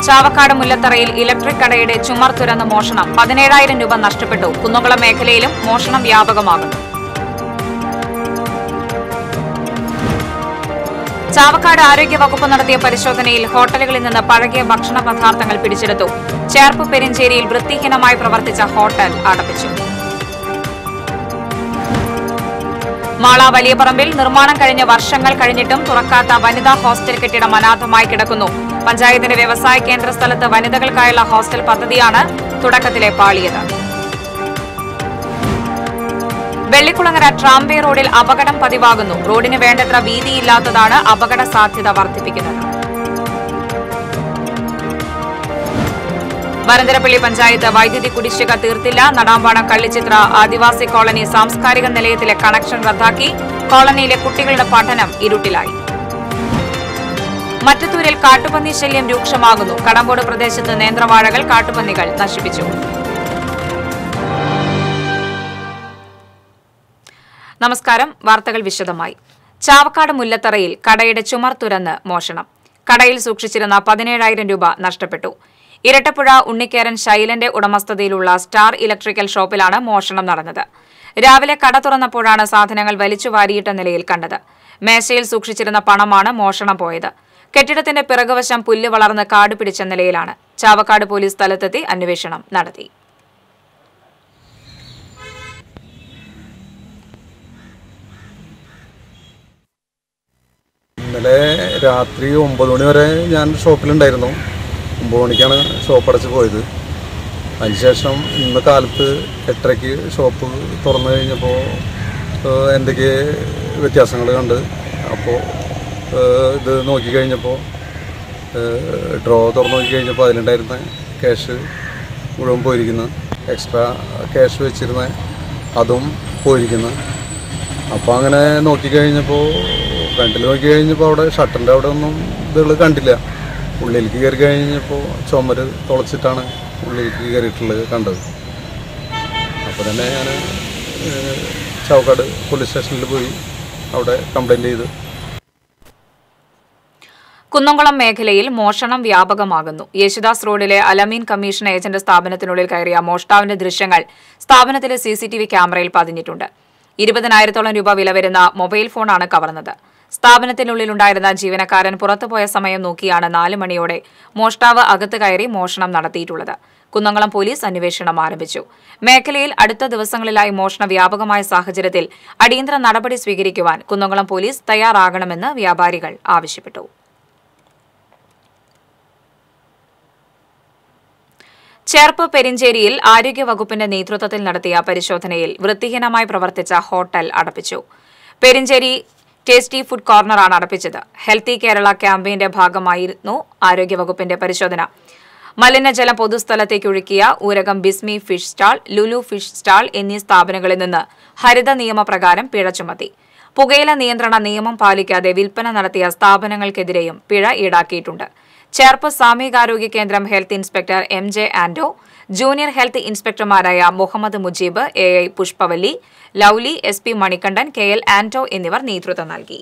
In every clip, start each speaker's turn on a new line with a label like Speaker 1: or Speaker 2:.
Speaker 1: Chavakkad മുല്ലത്തറയിൽ electric കടയുടെ ചുമർ തുരന്ന് മോഷണം പതിനേഴായിരം രൂപ നഷ്ടപ്പെട്ടു കുന്നംകുളം മേഖലയിലും മോഷണം വ്യാപകമാകുന്നു ചാവക്കാട് ആരോഗ്യവകുപ്പ് നടത്തിയ പരിശോധനയിൽ ഹോട്ടലുകളിൽ നിന്ന് പഴകിയ ഭക്ഷണ പദാർത്ഥങ്ങൾ പിടിച്ചെടുത്തു ചേർപ്പ് പെരിഞ്ചേരിയിൽ വൃത്തിഹീനമായി പ്രവർത്തിച്ച ഹോട്ടൽ അടപ്പിച്ചു മാള വലിയപറമ്പിൽ നിർമ്മാണം കഴിഞ്ഞ വർഷങ്ങൾ കഴിഞ്ഞിട്ടും തുറക്കാത്ത വനിതാ ഹോസ്റ്റൽ കെട്ടിടം അനാഥമായി കിടക്കുന്നു പഞ്ചായത്തിന്റെ വ്യവസായ കേന്ദ്ര സ്ഥലത്ത് വനിതകൾക്കായുള്ള ഹോസ്റ്റൽ പദ്ധതിയാണ് തുടക്കത്തിലെ പാളിയത് വെള്ളിക്കുളങ്ങര ട്രാംബേ റോഡിൽ അപകടം പതിവാകുന്നു റോഡിന് വേണ്ടത്ര വീതിയില്ലാത്തതാണ് അപകട സാധ്യത വർദ്ധിപ്പിക്കുന്നത് വരന്തരപ്പള്ളി പഞ്ചായത്ത് വൈദ്യുതി കുടിശ്ശിക തീർത്തില്ല നടാമ്പാടം കള്ളിച്ചിത്ര ആദിവാസി കോളനി സാംസ്കാരിക നിലയത്തിലെ കണക്ഷൻ റദ്ദാക്കി കോളനിയിലെ കുട്ടികളുടെ പഠനം ഇരുട്ടിലായി മറ്റത്തൂരിൽ കാട്ടുപന്നി ശല്യം രൂക്ഷമാകുന്നു കടമ്പോട് പ്രദേശത്ത് നേന്ത്രവാഴകൾ കാട്ടുപന്നികൾ നശിപ്പിച്ചു നമസ്കാരം വാർത്തകൾ വിശദമായി ചാവക്കാട് മുല്ലത്തറയിൽ കടയുടെ ചുമർ തുരന്ന് മോഷണം കടയിൽ സൂക്ഷിച്ചിരുന്ന പതിനേഴായിരം രൂപ നഷ്ടപ്പെട്ടു ഇരട്ടപ്പുഴ ഉണ്ണിക്കേരൻ ശൈലന്റെ ഉടമസ്ഥതയിലുള്ള സ്റ്റാർ ഇലക്ട്രിക്കൽ ഷോപ്പിലാണ് മോഷണം നടന്നത് രാവിലെ കട തുറന്നപ്പോഴാണ് സാധനങ്ങൾ വലിച്ചു വാരിയിട്ട നിലയിൽ കണ്ടത് മേശയിൽ സൂക്ഷിച്ചിരുന്ന പണമാണ് മോഷണം പോയത് കെട്ടിടത്തിന്റെ പിറകുവശം പുല്ല് വളർന്ന് കാട് പിടിച്ച നിലയിലാണ് ചാവക്കാട് പോലീസ് സ്ഥലത്തെത്തി അന്വേഷണം നടത്തി
Speaker 2: ഇന്നലെ രാത്രി ഒമ്പത് മണി വരെ ഞാൻ ഷോപ്പിലുണ്ടായിരുന്നു ഒമ്പത് മണിക്കാണ് ഷോപ്പ് അടച്ച് പോയത് അതിനുശേഷം ഇന്ന് കാലത്ത് എട്ടരയ്ക്ക് ഷോപ്പ് തുറന്നു കഴിഞ്ഞപ്പോൾ ഏഹ്, എന്തൊക്കെ വ്യത്യാസങ്ങൾ കണ്ട് അപ്പോൾ ഏഹ്, ഇത് നോക്കിക്കഴിഞ്ഞപ്പോൾ ഡ്രോ തുറന്നു നോക്കി കഴിഞ്ഞപ്പോൾ അതിലുണ്ടായിരുന്ന ക്യാഷ് മുഴുവൻ പോയിരിക്കുന്നു എക്സ്ട്രാ ക്യാഷ് വെച്ചിരുന്ന അതും പോയിരിക്കുന്നു അപ്പോൾ അങ്ങനെ നോക്കിക്കഴിഞ്ഞപ്പോൾ ഫ്രണ്ടിൽ നോക്കി കഴിഞ്ഞപ്പോൾ അവിടെ ഷട്ടറിൻ്റെ അവിടെ ഒന്നും ഇതുകൾ കണ്ടില്ല ഉള്ളിലേക്ക് കയറി കഴിഞ്ഞപ്പോൾ ചുമര് തുളച്ചിട്ടാണ് ഉള്ളിലേക്ക് കയറിയിട്ടുള്ളത് കണ്ടത് അപ്പോൾ തന്നെ ഞാൻ ചാവക്കാട് പോലീസ് സ്റ്റേഷനിൽ പോയി അവിടെ കംപ്ലൈൻറ്റ് ചെയ്ത്
Speaker 1: കുന്നംകുളം മേഖലയിൽ മോഷണം വ്യാപകമാകുന്നു യേശുദാസ് റോഡിലെ അലമീൻ കമ്മീഷൻ ഏജന്റ് സ്ഥാപനത്തിനുള്ളിൽ കയറിയ മോഷ്ടാവിന്റെ ദൃശ്യങ്ങൾ സ്ഥാപനത്തിലെ സിസിടിവി ക്യാമറയിൽ പതിഞ്ഞിട്ടുണ്ട് ഇരുപതിനായിരത്തോളം രൂപ വില വരുന്ന മൊബൈൽ ഫോണാണ് കവർന്നത് സ്ഥാപനത്തിനുള്ളിലുണ്ടായിരുന്ന ജീവനക്കാരൻ പുറത്തുപോയ സമയം നോക്കിയാണ് നാല് മണിയോടെ മോഷ്ടാവ് അകത്ത് കയറി മോഷണം നടത്തിയിട്ടുള്ളത് കുന്നംകുളം പോലീസ് അന്വേഷണം ആരംഭിച്ചു മേഖലയിൽ അടുത്ത ദിവസങ്ങളിലായി മോഷണ വ്യാപകമായ സാഹചര്യത്തിൽ അടിയന്തര നടപടി സ്വീകരിക്കുവാൻ കുന്നംകുളം പോലീസ് തയ്യാറാകണമെന്ന് വ്യാപാരികൾ ആവശ്യപ്പെട്ടു ചേർപ്പ് പെരിഞ്ചേരിയിൽ ആരോഗ്യവകുപ്പിന്റെ നേതൃത്വത്തിൽ നടത്തിയ പരിശോധനയിൽ വൃത്തിഹീനമായി പ്രവർത്തിച്ച ഹോട്ടൽ അടപ്പിച്ചു പെരിഞ്ചേരി ടേസ്റ്റി ഫുഡ് കോർണറാണ് അടപ്പിച്ചത് ഹെൽത്തി കേരള ക്യാമ്പയിന്റെ ഭാഗമായിരുന്നു ആരോഗ്യവകുപ്പിന്റെ പരിശോധന മലിനജലം പൊതുസ്ഥലത്തേക്ക് ഒഴുക്കിയ Urakam Bismi fish stall Lulu fish stall എന്നീ സ്ഥാപനങ്ങളിൽ നിന്ന് ഹരിത നിയമപ്രകാരം പിഴ ചുമത്തി പുകയില നിയന്ത്രണ നിയമം പാലിക്കാതെ വിൽപ്പന നടത്തിയ സ്ഥാപനങ്ങൾക്കെതിരെയും പിഴ ഈടാക്കിയിട്ടുണ്ട് ചേർപ്പ് സാമൂഹികാരോഗ്യ കേന്ദ്രം health inspector M J Anto junior health ഇൻസ്പെക്ടർമാരായ Muhammad Mujeeb A I Pushpavalli Lovely S P Manikandan K L Anto എന്നിവർ നേതൃത്വം നൽകി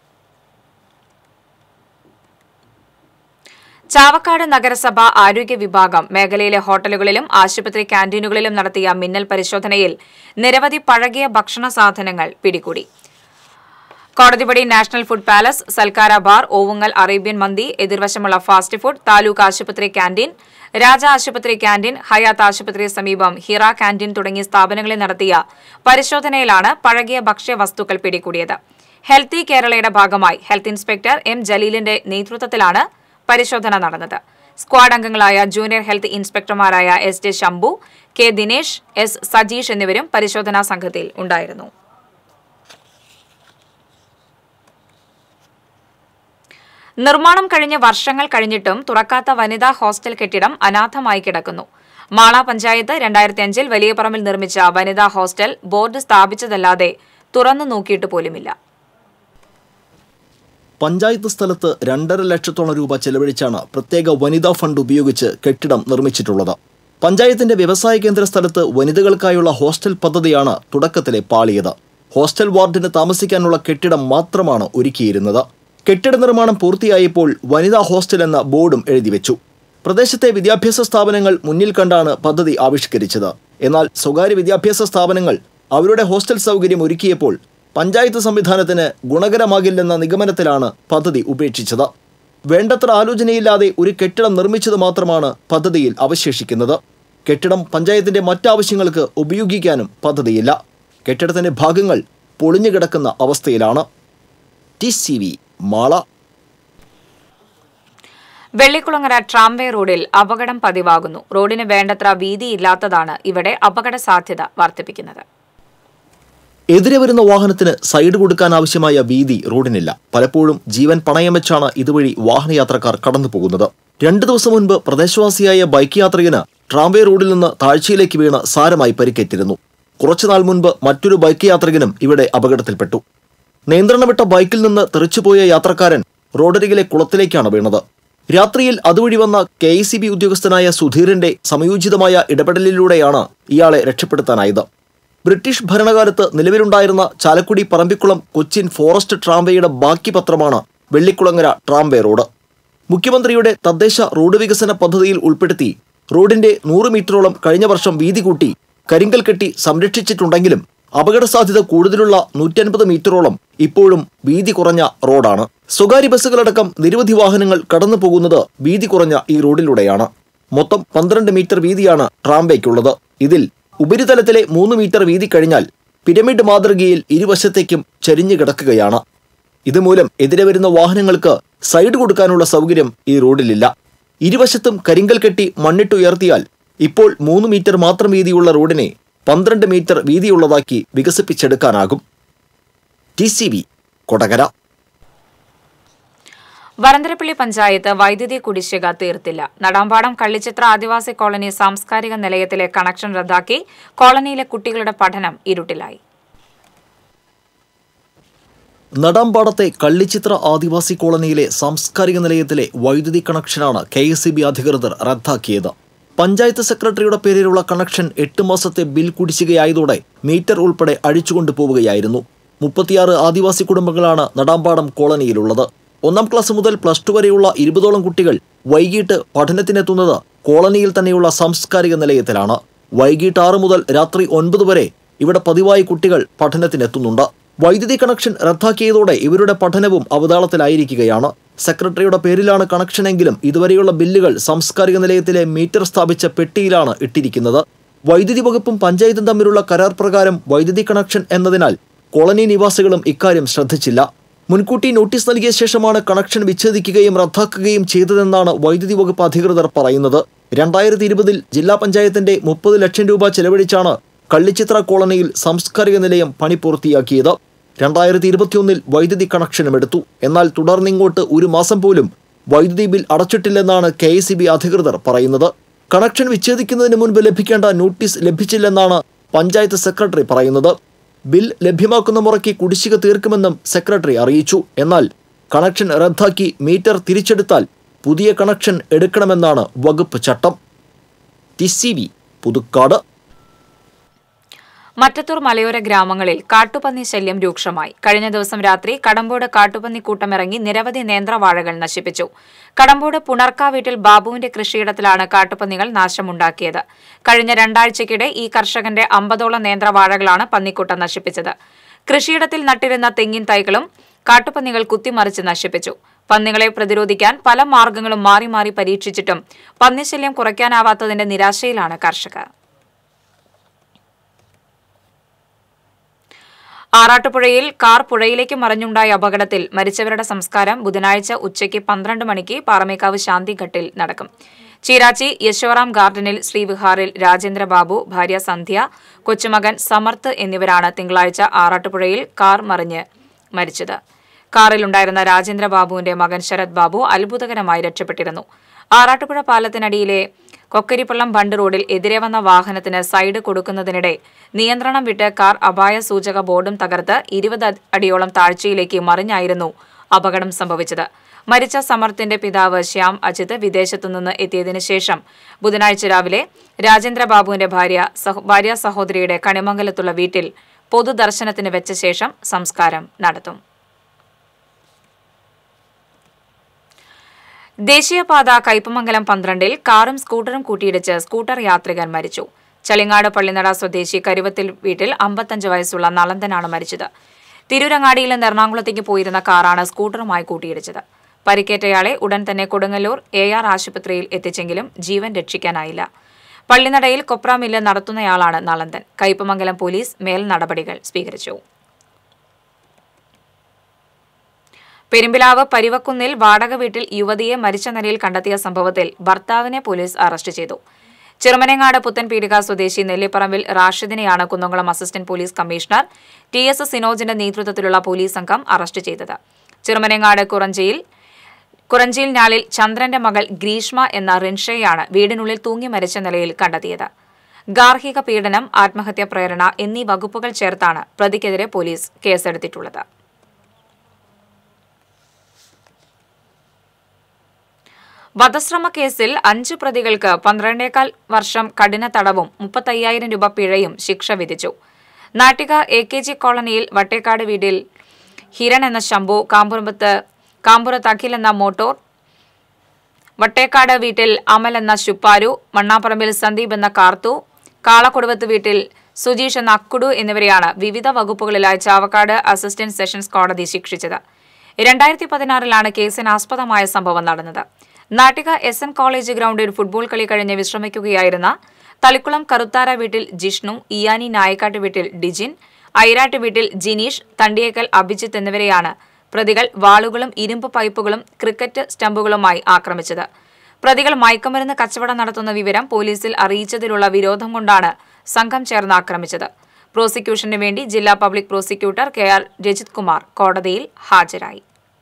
Speaker 1: ചാവക്കാട് നഗരസഭ ആരോഗ്യ വിഭാഗം മേഖലയിലെ ഹോട്ടലുകളിലും ആശുപത്രി ക്യാന്റീനുകളിലും നടത്തിയ മിന്നൽ പരിശോധനയിൽ നിരവധി പഴകിയ ഭക്ഷണ സാധനങ്ങൾ പിടികൂടി Kodathipadi national food palace Salkara bar Ovungal Arabian mandi എതിർവശമുള്ള ഫാസ്റ്റ് ഫുഡ് താലൂക്ക് ആശുപത്രി ക്യാന്റീൻ രാജ ആശുപത്രി ക്യാന്റീൻ ഹയാത്ത് ആശുപത്രി സമീപം ഹിറ ക്യാന്റീൻ തുടങ്ങിയ സ്ഥാപനങ്ങളിൽ നടത്തിയ പരിശോധനയിലാണ് പഴകിയ ഭക്ഷ്യവസ്തുക്കൾ പിടികൂടിയത് ഹെൽത്തി കേരളയുടെ ഭാഗമായി ഹെൽത്ത് ഇൻസ്പെക്ടർ എം ജലീലിന്റെ നേതൃത്വത്തിലാണ് പരിശോധന നടന്നത് സ്ക്വാഡ് അംഗങ്ങളായ ജൂനിയർ ഹെൽത്ത് ഇൻസ്പെക്ടർമാരായ S J Shambhu K Dinesh S Sajeesh എന്നിവരും പരിശോധനാ സംഘത്തിൽ ഉണ്ടായിരുന്നു നിർമ്മാണം കഴിഞ്ഞ വർഷങ്ങൾ കഴിഞ്ഞിട്ടും തുറക്കാത്ത വനിതാ ഹോസ്റ്റൽ കെട്ടിടം അനാഥമായി കിടക്കുന്നു മാള പഞ്ചായത്ത് രണ്ടായിരത്തി അഞ്ചിൽ വലിയപറമ്പിൽ നിർമ്മിച്ച വനിതാ ഹോസ്റ്റൽ ബോർഡ് സ്ഥാപിച്ചതല്ലാതെ തുറന്നു നോക്കിയിട്ട് പോലുമില്ല
Speaker 3: പഞ്ചായത്ത് സ്ഥലത്ത് രണ്ടര ലക്ഷത്തോളം രൂപ ചെലവഴിച്ചാണ് പ്രത്യേക വനിതാ ഫണ്ട് ഉപയോഗിച്ച് കെട്ടിടം നിർമ്മിച്ചിട്ടുള്ളത് പഞ്ചായത്തിന്റെ വ്യവസായ കേന്ദ്ര സ്ഥലത്ത് വനിതകൾക്കായുള്ള ഹോസ്റ്റൽ പദ്ധതിയാണ് തുടക്കത്തിലെ പാളിയത് ഹോസ്റ്റൽ വാർഡിന് താമസിക്കാനുള്ള കെട്ടിടം മാത്രമാണ് ഒരുക്കിയിരുന്നത് കെട്ടിട നിർമ്മാണം പൂർത്തിയായപ്പോൾ വനിതാ ഹോസ്റ്റൽ എന്ന ബോർഡും എഴുതിവെച്ചു പ്രദേശത്തെ വിദ്യാഭ്യാസ സ്ഥാപനങ്ങൾ മുന്നിൽ കണ്ടാണ് പദ്ധതി ആവിഷ്കരിച്ചത് എന്നാൽ സ്വകാര്യ വിദ്യാഭ്യാസ സ്ഥാപനങ്ങൾ അവരുടെ ഹോസ്റ്റൽ സൗകര്യം ഒരുക്കിയപ്പോൾ പഞ്ചായത്ത് സംവിധാനത്തിന് ഗുണകരമാകില്ലെന്ന നിഗമനത്തിലാണ് പദ്ധതി ഉപേക്ഷിച്ചത് വേണ്ടത്ര ആലോചനയില്ലാതെ ഒരു കെട്ടിടം നിർമ്മിച്ചത് മാത്രമാണ് പദ്ധതിയിൽ അവശേഷിക്കുന്നത് കെട്ടിടം പഞ്ചായത്തിന്റെ മറ്റാവശ്യങ്ങൾക്ക് ഉപയോഗിക്കാനും പദ്ധതിയില്ല കെട്ടിടത്തിന്റെ ഭാഗങ്ങൾ പൊളിഞ്ഞുകിടക്കുന്ന അവസ്ഥയിലാണ് T C V Mala
Speaker 1: Vellikulangara tramway റോഡിൽ അപകടം പതിവാകുന്നു റോഡിന് വേണ്ടത്ര വീതിയില്ലാത്തതാണ് ഇവിടെ അപകട സാധ്യത വർദ്ധിപ്പിക്കുന്നത്
Speaker 3: എതിരെ വരുന്ന വാഹനത്തിന് സൈഡ് കൊടുക്കാൻ ആവശ്യമായ വീതി റോഡിനില്ല പലപ്പോഴും ജീവൻ പണയം വെച്ചാണ് ഇതുവഴി വാഹനയാത്രക്കാർ കടന്നു പോകുന്നത് രണ്ടു ദിവസം മുൻപ് പ്രദേശവാസിയായ ബൈക്ക് യാത്രികന് ട്രാംവേ റോഡിൽ നിന്ന് താഴ്ചയിലേക്ക് വീണ് സാരമായി പരിക്കേറ്റിരുന്നു കുറച്ചുനാൾ മുൻപ് മറ്റൊരു ബൈക്ക് യാത്രികനും ഇവിടെ അപകടത്തിൽപ്പെട്ടു നിയന്ത്രണം വിട്ട ബൈക്കിൽ നിന്ന് തെറിച്ചുപോയ യാത്രക്കാരൻ റോഡരികിലെ കുളത്തിലേക്കാണ് വീണത് രാത്രിയിൽ അതുവഴി വന്ന കെ ഐ സി ബി ഉദ്യോഗസ്ഥനായ സുധീറിന്റെ സമയോചിതമായ ഇടപെടലിലൂടെയാണ് ഇയാളെ രക്ഷപ്പെടുത്താനായത് ബ്രിട്ടീഷ് ഭരണകാലത്ത് നിലവിലുണ്ടായിരുന്ന ചാലക്കുടി പറമ്പിക്കുളം കൊച്ചിൻ ഫോറസ്റ്റ് ട്രാംവേയുടെ ബാക്കി പത്രമാണ് വെള്ളിക്കുളങ്ങര ട്രാംവേ റോഡ് മുഖ്യമന്ത്രിയുടെ തദ്ദേശ റോഡ് വികസന പദ്ധതിയിൽ ഉൾപ്പെടുത്തി റോഡിന്റെ നൂറ് മീറ്ററോളം കഴിഞ്ഞ വർഷം വീതി കൂട്ടി കരിങ്കൽ കെട്ടി സംരക്ഷിച്ചിട്ടുണ്ടെങ്കിലും അപകട സാധ്യത കൂടുതലുള്ള നൂറ്റൻപത് മീറ്ററോളം ഇപ്പോഴും വീതി കുറഞ്ഞ റോഡാണ് സ്വകാര്യ ബസ്സുകളടക്കം നിരവധി വാഹനങ്ങൾ കടന്നു പോകുന്നത് വീതി കുറഞ്ഞ ഈ റോഡിലൂടെയാണ് മൊത്തം പന്ത്രണ്ട് മീറ്റർ വീതിയാണ് ട്രാംവേക്കുള്ളത് ഇതിൽ ഉപരിതലത്തിലെ മൂന്ന് മീറ്റർ വീതി കഴിഞ്ഞാൽ പിരമിഡ് മാതൃകയിൽ ഇരുവശത്തേക്കും ചരിഞ്ഞു കിടക്കുകയാണ് ഇതുമൂലം എതിരെ വരുന്ന വാഹനങ്ങൾക്ക് സൈഡ് കൊടുക്കാനുള്ള സൗകര്യം ഈ റോഡിലില്ല ഇരുവശത്തും കരിങ്കൽ കെട്ടി മണ്ണിട്ടുയർത്തിയാൽ ഇപ്പോൾ മൂന്ന് മീറ്റർ മാത്രം വീതിയുള്ള റോഡിനെ പന്ത്രണ്ട് മീറ്റർ വീതിയുള്ളതാക്കി വികസിപ്പിച്ചെടുക്കാനാകും T C V Kodakara
Speaker 1: Varantharappilly panchayat വൈദ്യുതി കുടിശ്ശിക തീർത്തില്ല നടാമ്പാടം കള്ളിച്ചിത്ര ആദിവാസി കോളനി സാംസ്കാരിക നിലയത്തിലെ കണക്ഷൻ റദ്ദാക്കി കോളനിയിലെ കുട്ടികളുടെ പഠനം ഇരുട്ടിലായി
Speaker 3: നടാമ്പാടത്തെ കള്ളിച്ചിത്ര ആദിവാസി കോളനിയിലെ സാംസ്കാരിക നിലയത്തിലെ വൈദ്യുതി കണക്ഷനാണ് കെ എസ് അധികൃതർ റദ്ദാക്കിയത് പഞ്ചായത്ത് സെക്രട്ടറിയുടെ പേരിലുള്ള കണക്ഷൻ എട്ട് മാസത്തെ ബിൽ കുടിശ്ശികയായതോടെ മീറ്റർ ഉൾപ്പെടെ അഴിച്ചുകൊണ്ടു പോവുകയായിരുന്നു മുപ്പത്തിയാറ് ആദിവാസി കുടുംബങ്ങളാണ് നടാമ്പാടം കോളനിയിലുള്ളത് ഒന്നാം ക്ലാസ് മുതൽ പ്ലസ് ടു വരെയുള്ള ഇരുപതോളം കുട്ടികൾ വൈകിട്ട് പഠനത്തിനെത്തുന്നത് കോളനിയിൽ തന്നെയുള്ള സാംസ്കാരിക നിലയത്തിലാണ് വൈകിട്ട് ആറ് മുതൽ രാത്രി ഒൻപത് വരെ ഇവിടെ പതിവായി കുട്ടികൾ പഠനത്തിനെത്തുന്നുണ്ട് വൈദ്യുതി കണക്ഷൻ റദ്ദാക്കിയതോടെ ഇവരുടെ പഠനവും അവതാളത്തിലായിരിക്കുകയാണ് സെക്രട്ടറിയുടെ പേരിലാണ് കണക്ഷനെങ്കിലും ഇതുവരെയുള്ള ബില്ലുകൾ സാംസ്കാരിക നിലയത്തിലെ മീറ്റർ സ്ഥാപിച്ച പെട്ടിയിലാണ് ഇട്ടിരിക്കുന്നത് വൈദ്യുതി വകുപ്പും പഞ്ചായത്തും തമ്മിലുള്ള കരാർ പ്രകാരം വൈദ്യുതി കണക്ഷൻ എന്നതിനാൽ കോളനി നിവാസികളും ഇക്കാര്യം ശ്രദ്ധിച്ചില്ല മുൻകൂട്ടി നോട്ടീസ് നൽകിയ ശേഷമാണ് കണക്ഷൻ വിച്ഛേദിക്കുകയും റദ്ദാക്കുകയും ചെയ്തതെന്നാണ് വൈദ്യുതി വകുപ്പ് അധികൃതർ പറയുന്നത് രണ്ടായിരത്തി ഇരുപതിൽ ജില്ലാ പഞ്ചായത്തിന്റെ മുപ്പത് ലക്ഷം രൂപ ചെലവഴിച്ചാണ് കള്ളിച്ചിത്ര കോളനിയിൽ സാംസ്കാരിക നിലയം പണി പൂർത്തിയാക്കിയത് രണ്ടായിരത്തി ഇരുപത്തിയൊന്നിൽ വൈദ്യുതി കണക്ഷനും എടുത്തു എന്നാൽ തുടർന്നിങ്ങോട്ട് ഒരു മാസം പോലും വൈദ്യുതി ബിൽ അടച്ചിട്ടില്ലെന്നാണ് കെ അധികൃതർ പറയുന്നത് കണക്ഷൻ വിച്ഛേദിക്കുന്നതിന് മുൻപ് ലഭിക്കേണ്ട നോട്ടീസ് ലഭിച്ചില്ലെന്നാണ് പഞ്ചായത്ത് സെക്രട്ടറി പറയുന്നത് ബിൽ ലഭ്യമാക്കുന്ന മുറയ്ക്ക് കുടിശ്ശിക തീർക്കുമെന്നും സെക്രട്ടറി അറിയിച്ചു എന്നാൽ കണക്ഷൻ റദ്ദാക്കി മീറ്റർ തിരിച്ചെടുത്താൽ പുതിയ കണക്ഷൻ എടുക്കണമെന്നാണ് വകുപ്പ് ചട്ടം T C V Puthukkad
Speaker 1: Mattathur മലയോര ഗ്രാമങ്ങളിൽ കാട്ടുപന്നി ശല്യം രൂക്ഷമായി കഴിഞ്ഞ ദിവസം രാത്രി കടമ്പോട് കാട്ടുപന്നി കൂട്ടമിറങ്ങി നിരവധി നേന്ത്രവാഴകൾ നശിപ്പിച്ചു കടമ്പോട് പുണർക്ക വീട്ടിൽ ബാബുവിന്റെ കൃഷിയിടത്തിലാണ് കാട്ടുപന്നികൾ നാശമുണ്ടാക്കിയത് കഴിഞ്ഞ രണ്ടാഴ്ചയ്ക്കിടെ ഈ കർഷകന്റെ അമ്പതോളം നേന്ത്രവാഴകളാണ് പന്നിക്കൂട്ടം നശിപ്പിച്ചത് കൃഷിയിടത്തിൽ നട്ടിരുന്ന തെങ്ങിൻ തൈകളും കാട്ടുപന്നികൾ കുത്തിമറിച്ച് നശിപ്പിച്ചു പന്നികളെ പ്രതിരോധിക്കാൻ പല മാർഗങ്ങളും മാറി മാറി പരീക്ഷിച്ചിട്ടും പന്നിശല്യം കുറയ്ക്കാനാവാത്തതിന്റെ നിരാശയിലാണ് കർഷകർ ആറാട്ടുപുഴയിൽ കാർ പുഴയിലേക്ക് മറിഞ്ഞുണ്ടായ അപകടത്തിൽ മരിച്ചവരുടെ സംസ്കാരം ബുധനാഴ്ച ഉച്ചയ്ക്ക് പന്ത്രണ്ട് മണിക്ക് പാറമേക്കാവ് ശാന്തിഘട്ടിൽ നടക്കും ചീരാച്ചി യശോറാം ഗാർഡനിൽ ശ്രീവിഹാറിൽ രാജേന്ദ്രബാബു ഭാര്യ സന്ധ്യ കൊച്ചുമകൻ സമർത്ത് എന്നിവരാണ് തിങ്കളാഴ്ച ആറാട്ടുപുഴയിൽ കാർ മറിഞ്ഞ് മരിച്ചത് കാറിലുണ്ടായിരുന്ന രാജേന്ദ്രബാബുവിന്റെ മകൻ ശരത് ബാബു അത്ഭുതകരമായി രക്ഷപ്പെട്ടിരുന്നു ആറാട്ടുപുഴ പാലത്തിനടിയിലെ കൊക്കരിപ്പള്ളം ബണ്ട് റോഡിൽ എതിരെ വന്ന വാഹനത്തിന് സൈഡ് കൊടുക്കുന്നതിനിടെ നിയന്ത്രണം വിട്ട് കാർ അപായ സൂചക ബോർഡും തകർത്ത് ഇരുപത് അടിയോളം താഴ്ചയിലേക്ക് മറിഞ്ഞായിരുന്നു അപകടം സംഭവിച്ചത് മരിച്ച സമർത്ഥിന്റെ പിതാവ് ശ്യാം അജിത് വിദേശത്തുനിന്ന് എത്തിയതിനു ശേഷം ബുധനാഴ്ച രാവിലെ രാജേന്ദ്രബാബുവിന്റെ ഭാര്യ സഹോ- ഭാര്യ സഹോദരിയുടെ കണിമംഗലത്തുള്ള വീട്ടിൽ പൊതുദർശനത്തിന് വെച്ച ശേഷം സംസ്കാരം നടത്തും ദേശീയപാത കയ്പമംഗലം പന്ത്രണ്ടിൽ കാറും സ്കൂട്ടറും കൂട്ടിയിടിച്ച് സ്കൂട്ടർ യാത്രികൻ മരിച്ചു ചളിങ്ങാട് പള്ളിനട സ്വദേശി കരുവത്തിൽ വീട്ടിൽ അമ്പത്തഞ്ച് വയസ്സുള്ള നളന്തനാണ് മരിച്ചത് തിരൂരങ്ങാടിയിൽ നിന്ന് എറണാകുളത്തേക്ക് പോയിരുന്ന കാറാണ് സ്കൂട്ടറുമായി കൂട്ടിയിടിച്ചത് പരിക്കേറ്റയാളെ ഉടൻ തന്നെ കൊടുങ്ങല്ലൂർ എ ആർ ആശുപത്രിയിൽ എത്തിച്ചെങ്കിലും ജീവൻ രക്ഷിക്കാനായില്ല പള്ളിനടയിൽ കൊപ്ര മില്ല് നടത്തുന്നയാളാണ് നളന്തൻ കയ്പമംഗലം പോലീസ് മേൽ നടപടികൾ സ്വീകരിച്ചു പെരുമ്പിലാവ് പരിവക്കുന്നിൽ വാടക വീട്ടിൽ യുവതിയെ മരിച്ച നിലയിൽ കണ്ടെത്തിയ സംഭവത്തിൽ ഭർത്താവിനെ പോലീസ് അറസ്റ്റ് ചെയ്തു ചെറുമനങ്ങാട് പുത്തൻപീടിക സ്വദേശി നെല്ലിപ്പറമ്പിൽ റാഷിദിനെയാണ് Kunnamkulam assistant police commissioner T S സിനോജിന്റെ നേതൃത്വത്തിലുള്ള പോലീസ് സംഘം അറസ്റ്റ് ചെയ്തത് ചെറുമനങ്ങാട് കുറഞ്ചിയിൽ കുറഞ്ചിയിൽ ഞാളിൽ ചന്ദ്രന്റെ മകൾ ഗ്രീഷ്മ എന്ന റിൻഷയെയാണ് വീടിനുള്ളിൽ തൂങ്ങി മരിച്ച നിലയിൽ കണ്ടെത്തിയത് ഗാർഹിക പീഡനം ആത്മഹത്യാ പ്രേരണ എന്നീ വകുപ്പുകൾ ചേർത്താണ് പ്രതിക്കെതിരെ പോലീസ് കേസെടുത്തിട്ടുള്ളത് വധശ്രമ കേസിൽ അഞ്ച് പ്രതികൾക്ക് പന്ത്രണ്ടേകാൽ വർഷം കഠിന തടവും മുപ്പത്തയ്യായിരം രൂപ പിഴയും ശിക്ഷ വിധിച്ചു നാട്ടിക എ കെ ജി കോളനിയിൽ വട്ടേക്കാട് വീട്ടിൽ ഹിരൺ എന്ന ശംഭു കാമ്പുറമ്പത്ത് കാമ്പുറത്ത് അഖിൽ എന്ന മോട്ടോർ വട്ടേക്കാട് വീട്ടിൽ അമൽ എന്ന ശുപ്പാരു മണ്ണാപ്പറമ്പിൽ സന്ദീപ് എന്ന കാർത്തു കാളക്കൊടുവത്ത് വീട്ടിൽ സുജീഷ് എന്ന അക്കുടു എന്നിവരെയാണ് വിവിധ വകുപ്പുകളിലായി ചാവക്കാട് അസിസ്റ്റന്റ് സെഷൻസ് കോടതി ശിക്ഷിച്ചത് രണ്ടായിരത്തി പതിനാറിലാണ് കേസിന് ആസ്പദമായ സംഭവം നടന്നത് നാട്ടിക എസ് എൻ കോളേജ് ഗ്രൗണ്ടിൽ ഫുട്ബോൾ കളി കഴിഞ്ഞ് വിശ്രമിക്കുകയായിരുന്ന തളിക്കുളം കറുത്താര വീട്ടിൽ ജിഷ്ണു ഇയാനി നായക്കാട്ട് വീട്ടിൽ ഡിജിൻ ഐരാട്ട് വീട്ടിൽ ജിനീഷ് തണ്ടിയേക്കൽ അഭിജിത്ത് എന്നിവരെയാണ് പ്രതികൾ വാളുകളും ഇരുമ്പ് പൈപ്പുകളും ക്രിക്കറ്റ് സ്റ്റമ്പുകളുമായി ആക്രമിച്ചത് പ്രതികൾ മയക്കുമരുന്ന് കച്ചവടം നടത്തുന്ന വിവരം പോലീസിൽ അറിയിച്ചതിലുള്ള വിരോധം കൊണ്ടാണ് സംഘം ചേർന്ന് ആക്രമിച്ചത് പ്രോസിക്യൂഷന് വേണ്ടി ജില്ലാ public prosecutor K R Rajith Kumar കോടതിയിൽ ഹാജരായി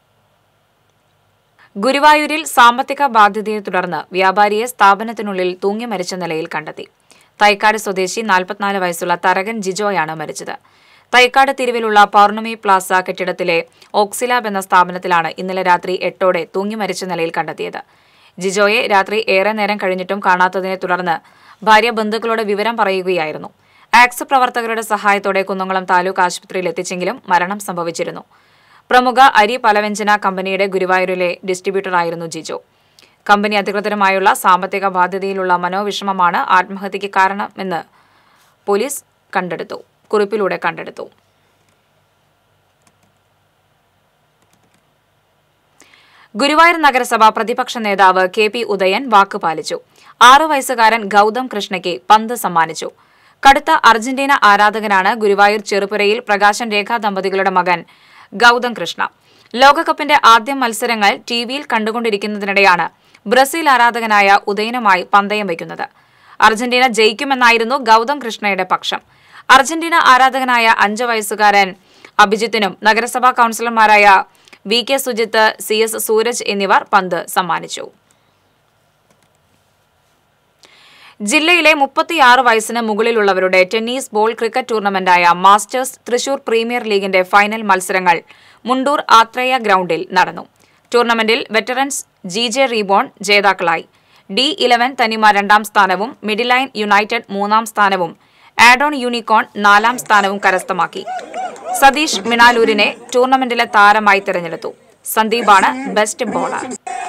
Speaker 1: ഗുരുവായൂരിൽ സാമ്പത്തിക ബാധ്യതയെ തുടർന്ന് വ്യാപാരിയെ സ്ഥാപനത്തിനുള്ളിൽ തൂങ്ങി മരിച്ച നിലയിൽ കണ്ടെത്തി തൈക്കാട് സ്വദേശി നാൽപ്പത്തിനാല് വയസ്സുള്ള തരകൻ ജിജോയാണ് മരിച്ചത് തൈക്കാട് തെരുവിലുള്ള പൗർണമി പ്ലാസ കെട്ടിടത്തിലെ ഓക്സിലാബ് എന്ന സ്ഥാപനത്തിലാണ് ഇന്നലെ രാത്രി എട്ടോടെ തൂങ്ങി മരിച്ച നിലയിൽ കണ്ടെത്തിയത് ജിജോയെ രാത്രി ഏറെ നേരം കഴിഞ്ഞിട്ടും കാണാത്തതിനെ തുടർന്ന് ഭാര്യ ബന്ധുക്കളോട് വിവരം പറയുകയായിരുന്നു ആക്സ് പ്രവർത്തകരുടെ സഹായത്തോടെ കുന്നംകുളം താലൂക്ക് ആശുപത്രിയിൽ എത്തിച്ചെങ്കിലും മരണം സംഭവിച്ചിരുന്നു പ്രമുഖ അരി പലവ്യഞ്ജന കമ്പനിയുടെ ഗുരുവായൂരിലെ ഡിസ്ട്രിബ്യൂട്ടറായിരുന്നു ജിജോ കമ്പനി അധികൃതരുമായുള്ള സാമ്പത്തിക ബാധ്യതയിലുള്ള മനോവിഷമമാണ് ആത്മഹത്യയ്ക്ക് കാരണമെന്ന് പോലീസ് കണ്ടെടുത്തു കുറിപ്പിലൂടെ കണ്ടെടുത്തു ഗുരുവായൂർ നഗരസഭ പ്രതിപക്ഷ നേതാവ് കെ പി ഉദയൻ വാക്ക് പാലിച്ചു ആറു വയസ്സുകാരൻ ഗൌതം കൃഷ്ണയ്ക്ക് പന്ത് സമ്മാനിച്ചു കടുത്ത അർജന്റീന ആരാധകനാണ് ഗുരുവായൂർ ചെറുപുരയിൽ പ്രകാശൻ രേഖ ദമ്പതികളുടെ മകൻ ഗൌതം കൃഷ്ണ ലോകകപ്പിന്റെ ആദ്യ മത്സരങ്ങൾ ടിവിയിൽ കണ്ടുകൊണ്ടിരിക്കുന്നതിനിടെയാണ് ബ്രസീൽ ആരാധകനായ ഉദയനുമായി പന്തയം വയ്ക്കുന്നത് അർജന്റീന ജയിക്കുമെന്നായിരുന്നു ഗൌതം കൃഷ്ണയുടെ പക്ഷം അർജന്റീന ആരാധകനായ അഞ്ച് വയസ്സുകാരൻ അഭിജിത്തിനും നഗരസഭാ കൌൺസിലർമാരായ V K Sujith C S Sooraj എന്നിവർ പന്ത് സമ്മാനിച്ചു ജില്ലയിലെ മുപ്പത്തിയാറ് വയസ്സിന് മുകളിലുള്ളവരുടെ ടെന്നീസ് ബോൾ ക്രിക്കറ്റ് ടൂർണമെന്റായ മാസ്റ്റേഴ്സ് തൃശൂർ പ്രീമിയർ ലീഗിന്റെ ഫൈനൽ മത്സരങ്ങൾ മുണ്ടൂർ ആത്രേയ ഗ്രൌണ്ടിൽ നടന്നു ടൂർണമെന്റിൽ വെറ്ററൻസ് ജി ജെ റീബോൺ ജേതാക്കളായി ഡി ഇലവൻ തനിമ രണ്ടാം സ്ഥാനവും മിഡിലൈൻ യുണൈറ്റഡ് മൂന്നാം സ്ഥാനവും ആഡോൺ യൂണിക്കോൺ നാലാം സ്ഥാനവും കരസ്ഥമാക്കി സതീഷ് മിണാലൂരിനെ ടൂർണമെന്റിലെ താരമായി തിരഞ്ഞെടുത്തു സന്ദീപാണ് best bowler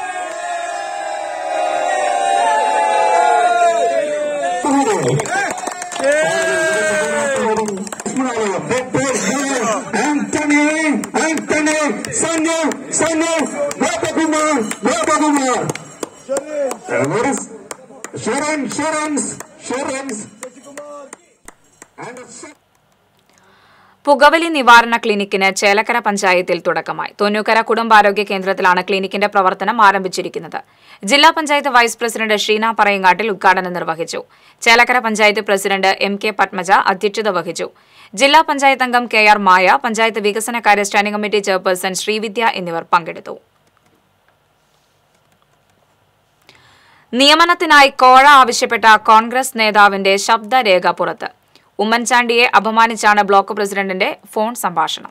Speaker 4: Anthony, Anthony, Sanyo, Sanyo, Gopakumar, Gopakumar. What is Sharon, Sharon's, Sharon's. And a
Speaker 1: പുകവലി നിവാരണ ക്ലിനിക്കിന് ചേലക്കര പഞ്ചായത്തിൽ തുടക്കമായി തൊന്നൂക്കര കുടുംബാരോഗ്യ കേന്ദ്രത്തിലാണ് ക്ലിനിക്കിന്റെ പ്രവർത്തനം ആരംഭിച്ചിരിക്കുന്നത് ജില്ലാ പഞ്ചായത്ത് വൈസ് പ്രസിഡന്റ് ഷീന പറയങ്ങാട്ടിൽ ഉദ്ഘാടനം നിർവഹിച്ചു Chelakkara panchayat president M K Padmaja അധ്യക്ഷത വഹിച്ചു ജില്ലാ പഞ്ചായത്ത് അംഗം കെ ആർ മായ പഞ്ചായത്ത് വികസനകാര്യ സ്റ്റാൻഡിംഗ് കമ്മിറ്റി ചെയർപേഴ്സൺ ശ്രീവിദ്യ എന്നിവർ പങ്കെടുത്തു നിയമനത്തിനായി കോഴ ആവശ്യപ്പെട്ട കോൺഗ്രസ് നേതാവിന്റെ ശബ്ദരേഖ പുറത്ത് ഉമ്മൻചാണ്ടിയെ അപമാനിച്ചാണ് ബ്ലോക്ക് പ്രസിഡന്റിന്റെ ഫോൺ സംഭാഷണം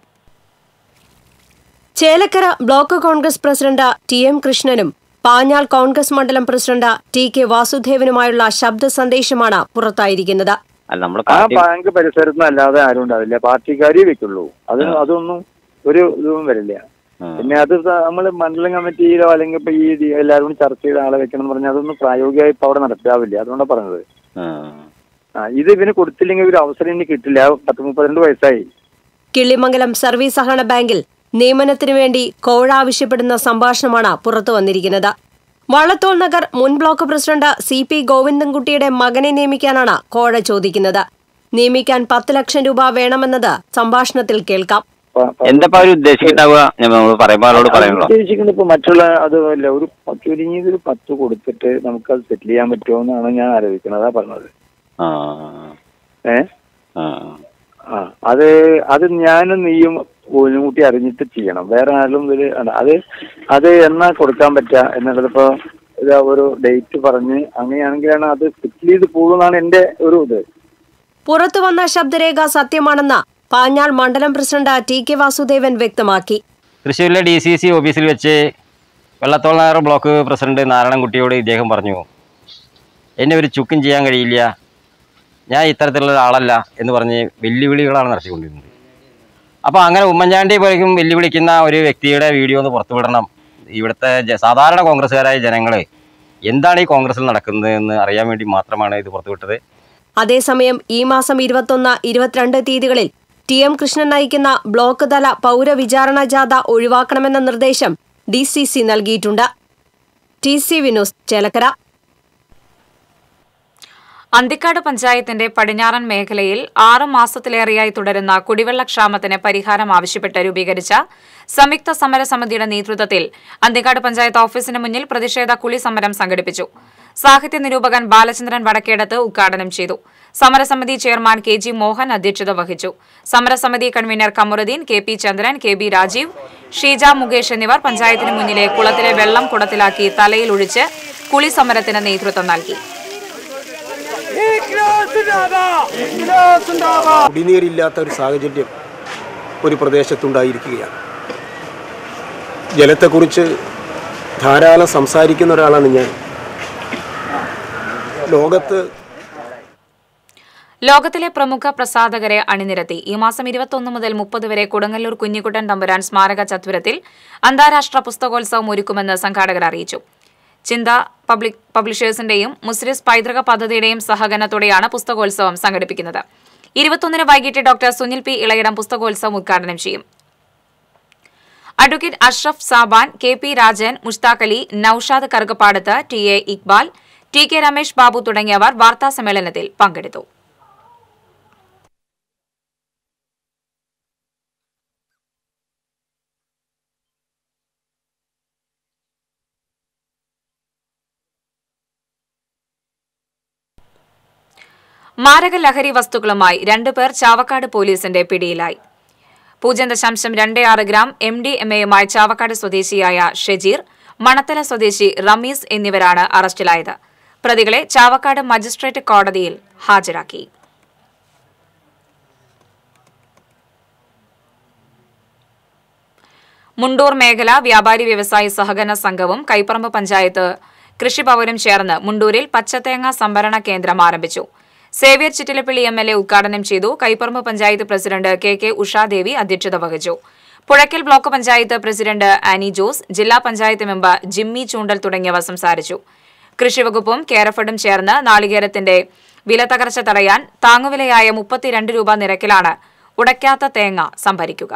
Speaker 5: Chelakkara block Congress president T M കൃഷ്ണനും പാഞ്ഞാൾ കോൺഗ്രസ് മണ്ഡലം പ്രസിഡന്റ് ടി കെ വാസുദേവനുമായുള്ള ശബ്ദ സന്ദേശമാണ് പുറത്തായിരിക്കുന്നത്
Speaker 6: അല്ല നമ്മള്
Speaker 7: ആ
Speaker 6: പാർട്ടി
Speaker 7: ബാങ്ക് പരിസരത്ത് അല്ലാതെ ആരും ഉണ്ടാവില്ല പാർട്ടിക്കാരേ വെക്കുള്ളൂ അത് അതൊന്നും ഒരു ഇതും വരില്ല
Speaker 6: പിന്നെ അത് നമ്മൾ മണ്ഡലം കമ്മിറ്റിയിലോ അല്ലെങ്കിൽ ഇപ്പൊ ഈ ദി- എല്ലാവരും കൂടി ചർച്ച ചെയ്ത ആളെ വെക്കണം എന്ന് പറഞ്ഞാൽ അതൊന്നും പ്രായോഗികമായി ഇപ്പൊ അവിടെ നടപ്പിലാവില്ല അതുകൊണ്ടാണ് പറഞ്ഞത് ആ ഇത് ഇവന് കൊടുത്തില്ലെങ്കിൽ ഒരു അവസരം ഇനി കിട്ടില്ല പത്ത് മുപ്പത്തിരണ്ട് വയസ്സായി
Speaker 5: കിള്ളിമംഗലം സർവീസ് സഹകരണ ബാങ്കിൽ നിയമനത്തിനു വേണ്ടി കോഴ ആവശ്യപ്പെടുന്ന സംഭാഷണമാണ് പുറത്തു വന്നിരിക്കുന്നത് വള്ളത്തോൾ നഗർ മുൻ ബ്ലോക്ക് പ്രസിഡന്റ് സി പി ഗോവിന്ദൻകുട്ടിയുടെ മകനെ നിയമിക്കാനാണ് കോഴ ചോദിക്കുന്നത് നിയമിക്കാൻ പത്ത് ലക്ഷം രൂപ വേണമെന്നത് സംഭാഷണത്തിൽ കേൾക്കാം
Speaker 6: പ- പ-
Speaker 7: എന്താ അവര് ഉദ്ദേശിക്കുന്നുണ്ടാവുക നമ്മൾ പറയുമ്പോ അവരോട് പറയുള്ളൂ
Speaker 6: ഉദ്ദേശിക്കുന്നത് ഇപ്പൊ മറ്റുള്ള അതുമല്ല ഒരു ചുരുങ്ങിയത് ഒരു പത്ത് കൊടുത്തിട്ട് നമുക്ക് അത് സെറ്റിൽ ചെയ്യാൻ പറ്റുമോ എന്നാണ് ഞാൻ ആലോചിക്കുന്നത് അതാ പറഞ്ഞത്
Speaker 7: ആ
Speaker 6: ഏ
Speaker 7: ആ
Speaker 6: ആ അത് അത് ഞാനും നീയും കൂട്ടി അറിഞ്ഞിട്ട് ചെയ്യണം വേറെ ആരും ഇതില് അല്ല, അത് അത് എന്നാ കൊടുക്കാൻ പറ്റുക എന്നുള്ളത് ഇപ്പൊ ഇതാ ഒരു ഡേറ്റ് പറഞ്ഞ് അങ്ങനെയാണെങ്കിലാണ് അത് സെറ്റിൽ ചെയ്ത് പോകുന്നതാണ് എന്റെ ഒരു ഇത്
Speaker 5: പുറത്തു വന്ന ശബ്ദരേഖ സത്യമാണെന്ന് പാഞ്ഞാൾ മണ്ഡലം പ്രസിഡന്റ് ടി കെ വാസുദേവൻ വ്യക്തമാക്കി
Speaker 7: തൃശ്ശൂരിലെ ഡി സി സി ഓഫീസിൽ വെച്ച് വെള്ളത്തോൾ നഗർ ബ്ലോക്ക് പ്രസിഡന്റ് നാരായണൻകുട്ടിയോട് ഇദ്ദേഹം പറഞ്ഞു എന്നെ ഒരു ചുക്കും ചെയ്യാൻ കഴിയില്ല ഞാൻ ഇത്തരത്തിലുള്ള ഒരാളല്ല എന്ന് പറഞ്ഞ് വെല്ലുവിളികളാണ് നടത്തിക്കൊണ്ടിരുന്നത് അപ്പോൾ അങ്ങനെ ഉമ്മൻചാണ്ടി പോലും വെല്ലുവിളിക്കുന്ന ഒരു വ്യക്തിയുടെ വീഡിയോ ഒന്ന് പുറത്തുവിടണം ഇവിടുത്തെ ജ- സാധാരണ കോൺഗ്രസ്സുകാരായ ജനങ്ങൾ എന്താണ് ഈ കോൺഗ്രസിൽ നടക്കുന്നത് എന്ന് അറിയാൻ വേണ്ടി മാത്രമാണ് ഇത് പുറത്തുവിട്ടത്
Speaker 5: അതേസമയം ഈ മാസം ഇരുപത്തൊന്ന് ഇരുപത്തിരണ്ട് തീയതികളിൽ ടി എം കൃഷ്ണൻ നയിക്കുന്ന ബ്ലോക്ക് തല പൗരവിചാരണ ജാഥ ഒഴിവാക്കണമെന്ന നിർദ്ദേശം ഡി സി സി നൽകിയിട്ടുണ്ട് ടി സി വിനോസ് ചേലക്കര
Speaker 1: അന്തിക്കാട് പഞ്ചായത്തിന്റെ പടിഞ്ഞാറൻ മേഖലയിൽ ആറ് മാസത്തിലേറെയായി തുടരുന്ന കുടിവെള്ളക്ഷാമത്തിന് പരിഹാരം ആവശ്യപ്പെട്ട് രൂപീകരിച്ച സംയുക്ത സമരസമിതിയുടെ നേതൃത്വത്തിൽ അന്തിക്കാട് പഞ്ചായത്ത് ഓഫീസിന് മുന്നിൽ പ്രതിഷേധ കുളി സമരം സംഘടിപ്പിച്ചു സാഹിത്യ നിരൂപകൻ ബാലചന്ദ്രൻ വടക്കേടത്ത് ഉദ്ഘാടനം ചെയ്തു സമരസമിതി ചെയർമാൻ കെ ജി മോഹൻ അധ്യക്ഷത വഹിച്ചു സമരസമിതി convener Kamaruddin K P Chandran K B Rajeev Sheeja Mukesh എന്നിവർ പഞ്ചായത്തിന് മുന്നിലെ കുളത്തിലെ വെള്ളം കുടത്തിലാക്കി തലയിൽ ഒഴിച്ച് കുളി സമരത്തിന് നേതൃത്വം നൽകി
Speaker 8: കുടിനീരില്ലാത്ത ഒരു സാഹചര്യം ഒരു പ്രദേശത്തുണ്ടായിരിക്കുകയാണ് ജലത്തെക്കുറിച്ച് ധാരാളം സംസാരിക്കുന്ന ഒരാളാണ് ഞാൻ ലോകത്ത്
Speaker 1: ലോകത്തിലെ പ്രമുഖ പ്രസാധകരെ അണിനിരത്തി ഈ മാസം ഇരുപത്തൊന്ന് മുതൽ മുപ്പത് വരെ കൊടുങ്ങല്ലൂർ കുഞ്ഞിക്കുട്ടൻ തമ്പുരാൻ സ്മാരക ചത്വരത്തിൽ അന്താരാഷ്ട്ര പുസ്തകോത്സവം ഒരുക്കുമെന്ന് സംഘാടകർ അറിയിച്ചു ചിന്ത പബ്ലിക് പബ്ലിഷേഴ്സിന്റെയും മുസ്ലിസ് പൈതൃക പദ്ധതിയുടെയും സഹകരണത്തോടെയാണ് പുസ്തകോത്സവം സംഘടിപ്പിക്കുന്നത് ഇരുപത്തൊന്നിന് വൈകിട്ട് ഡോക്ടർ സുനിൽ പി ഇളയിടം പുസ്തകോത്സവം ഉദ്ഘാടനം ചെയ്യും advocate Ashraf Saban K P Rajan Mushtaq Ali Noushad Karukappadath T A Iqbal T K Ramesh Babu തുടങ്ങിയവർ വാർത്താസമ്മേളനത്തിൽ പങ്കെടുത്തു മാരക ലഹരി വസ്തുക്കളുമായി രണ്ടുപേർ ചാവക്കാട് പോലീസിന്റെ പിടിയിലായി പൂജ്യം ദശാംശം രണ്ട് ആറ് ഗ്രാം എം ഡി എം എയുമായി ചാവക്കാട് സ്വദേശിയായ ഷെജീർ മണത്തല സ്വദേശി റമീസ് എന്നിവരാണ് അറസ്റ്റിലായത് പ്രതികളെ ചാവക്കാട് മജിസ്ട്രേറ്റ് കോടതിയിൽ ഹാജരാക്കി മുണ്ടൂർ മേഖല വ്യാപാരി വ്യവസായി സഹകരണ സംഘവും കൈപ്പറമ്പ് പഞ്ചായത്ത് കൃഷിഭവനും ചേർന്ന് മുണ്ടൂരിൽ പച്ചത്തേങ്ങ സംഭരണ കേന്ദ്രം ആരംഭിച്ചു Xavier Chittilappilly M L A ഉദ്ഘാടനം ചെയ്തു Kaiparambu panchayat president K K Ushadevi അധ്യക്ഷത വഹിച്ചു പുഴയ്ക്കൽ ബ്ലോക്ക് പഞ്ചായത്ത് പ്രസിഡന്റ് ആനി ജോസ് ജില്ലാ പഞ്ചായത്ത് മെമ്പർ ജിമ്മി ചൂണ്ടൽ തുടങ്ങിയവർ സംസാരിച്ചു കൃഷിവകുപ്പും കേരഫഡും ചേർന്ന് നാളികേരത്തിന്റെ വില തകർച്ച തടയാൻ താങ്ങുവിലയായ മുപ്പത്തിരണ്ട് രൂപ നിരക്കിലാണ് ഉടയ്ക്കാത്ത തേങ്ങ സംഭരിക്കുക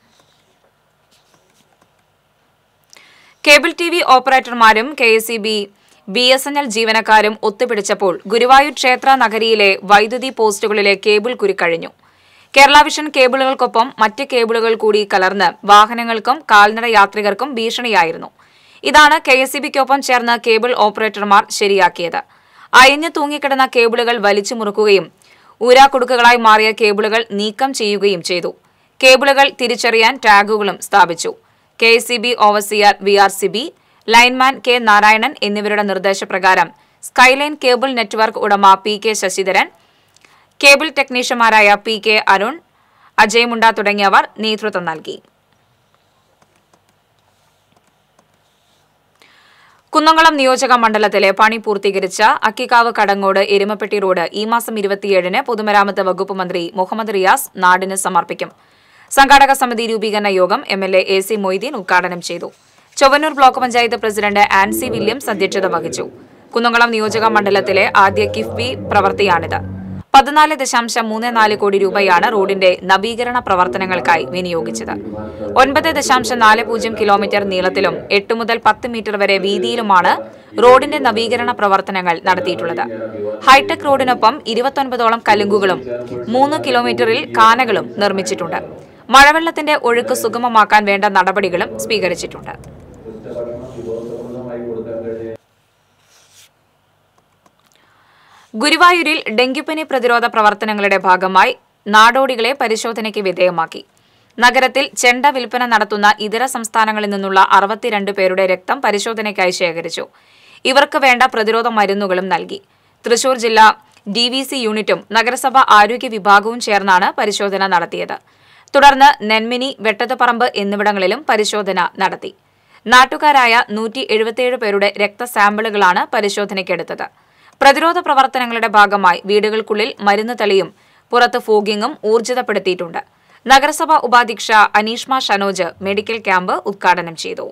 Speaker 1: കേബിൾ ടി വി ഓപ്പറേറ്റർമാരും K S E B B S N L ജീവനക്കാരും ഒത്തുപിടിച്ചപ്പോൾ ഗുരുവായൂർ ക്ഷേത്ര നഗരിയിലെ വൈദ്യുതി പോസ്റ്റുകളിലെ കേബിൾ കുരുക്കഴിഞ്ഞു കേരള വിഷൻ കേബിളുകൾക്കൊപ്പം മറ്റ് കേബിളുകൾ കൂടി കലർന്ന് വാഹനങ്ങൾക്കും കാൽനട യാത്രികർക്കും ഭീഷണിയായിരുന്നു ഇതാണ് കെ എസ് ഇ ബിക്കൊപ്പം ചേർന്ന് കേബിൾ ഓപ്പറേറ്റർമാർ ശരിയാക്കിയത് അയഞ്ഞു തൂങ്ങിക്കിടന്ന കേബിളുകൾ വലിച്ചു മുറുക്കുകയും ഊരാക്കുടുക്കുകളായി മാറിയ കേബിളുകൾ നീക്കം ചെയ്യുകയും ചെയ്തു കേബിളുകൾ തിരിച്ചറിയാൻ ടാഗുകളും സ്ഥാപിച്ചു K S C B overseer V R C B lineman K Narayanan എന്നിവരുടെ നിർദ്ദേശപ്രകാരം സ്കൈലൈൻ കേബിൾ നെറ്റ്വർക്ക് ഉടമ പി കെ ശശിധരൻ കേബിൾ ടെക്നീഷ്യന്മാരായ പി കെ അരുൺ അജയ് മുണ്ട തുടങ്ങിയവർ നേതൃത്വം നൽകി കുന്നംകുളം നിയോജക മണ്ഡലത്തിലെ പണി പൂർത്തീകരിച്ച അക്കിക്കാവ് കടങ്ങോട് എരുമപ്പെട്ടി റോഡ് ഈ മാസം ഇരുപത്തിയേഴിന് പൊതുമരാമത്ത് വകുപ്പ് മന്ത്രി മുഹമ്മദ് റിയാസ് നാടിന് സമർപ്പിക്കും സംഘാടക സമിതി രൂപീകരണ യോഗം M L A A C Moideen ഉദ്ഘാടനം ചെയ്തു Chowwannur block panchayat president Ancy Williams അധ്യക്ഷത വഹിച്ചു കുന്നംകുളം നിയോജക മണ്ഡലത്തിലെ ആദ്യ കിഫ്ബി പ്രവൃത്തിയാണിത് പതിനാല് ദശാംശം മൂന്ന് നാല് കോടി രൂപയാണ് റോഡിന്റെ നവീകരണ പ്രവർത്തനങ്ങൾക്കായി വിനിയോഗിച്ചത് ഒൻപത് ദശാംശം നാല് പൂജ്യം കിലോമീറ്റർ നീളത്തിലും എട്ട് മുതൽ പത്ത് മീറ്റർ വരെ വീതിയിലുമാണ് റോഡിന്റെ നവീകരണ പ്രവർത്തനങ്ങൾ നടത്തിയിട്ടുള്ളത് ഹൈടെക് റോഡിനൊപ്പം ഇരുപത്തൊൻപതോളം കലുങ്കുകളും മൂന്ന് കിലോമീറ്ററിൽ കാനകളും നിർമ്മിച്ചിട്ടുണ്ട് മഴവെള്ളത്തിന്റെ ഒഴുക്ക് സുഗമമാക്കാൻ വേണ്ട നടപടികളും സ്വീകരിച്ചിട്ടുണ്ട് ഗുരുവായൂരിൽ ഡെങ്കിപ്പനി പ്രതിരോധ പ്രവർത്തനങ്ങളുടെ ഭാഗമായി നാടോടികളെ പരിശോധനയ്ക്ക് വിധേയമാക്കി നഗരത്തിൽ ചെണ്ട വിൽപ്പന നടത്തുന്ന ഇതര സംസ്ഥാനങ്ങളിൽ നിന്നുള്ള അറുപത്തിരണ്ട് പേരുടെ രക്തം പരിശോധനയ്ക്കായി ശേഖരിച്ചു ഇവർക്ക് വേണ്ട പ്രതിരോധ മരുന്നുകളും നൽകി തൃശൂർ ജില്ലാ ഡി വി സി യൂണിറ്റും നഗരസഭ ആരോഗ്യ വിഭാഗവും ചേർന്നാണ് പരിശോധന നടത്തിയത് തുടർന്ന് നെന്മിനി വെട്ടത്തുപറമ്പ് എന്നിവിടങ്ങളിലും പരിശോധന നടത്തി നാട്ടുകാരായ നൂറ്റി എഴുപത്തിയേഴ് പേരുടെ രക്തസാമ്പിളുകളാണ് പരിശോധനയ്ക്കെടുത്തത് പ്രതിരോധ പ്രവർത്തനങ്ങളുടെ ഭാഗമായി വീടുകൾക്കുള്ളിൽ മരുന്ന് തളിയും പുറത്ത് ഫോഗിങ്ങും ഊർജിതപ്പെടുത്തിയിട്ടുണ്ട് നഗരസഭാ ഉപാധ്യക്ഷ അനീഷ്മ ഷനോജ് മെഡിക്കൽ ക്യാമ്പ് ഉദ്ഘാടനം ചെയ്തു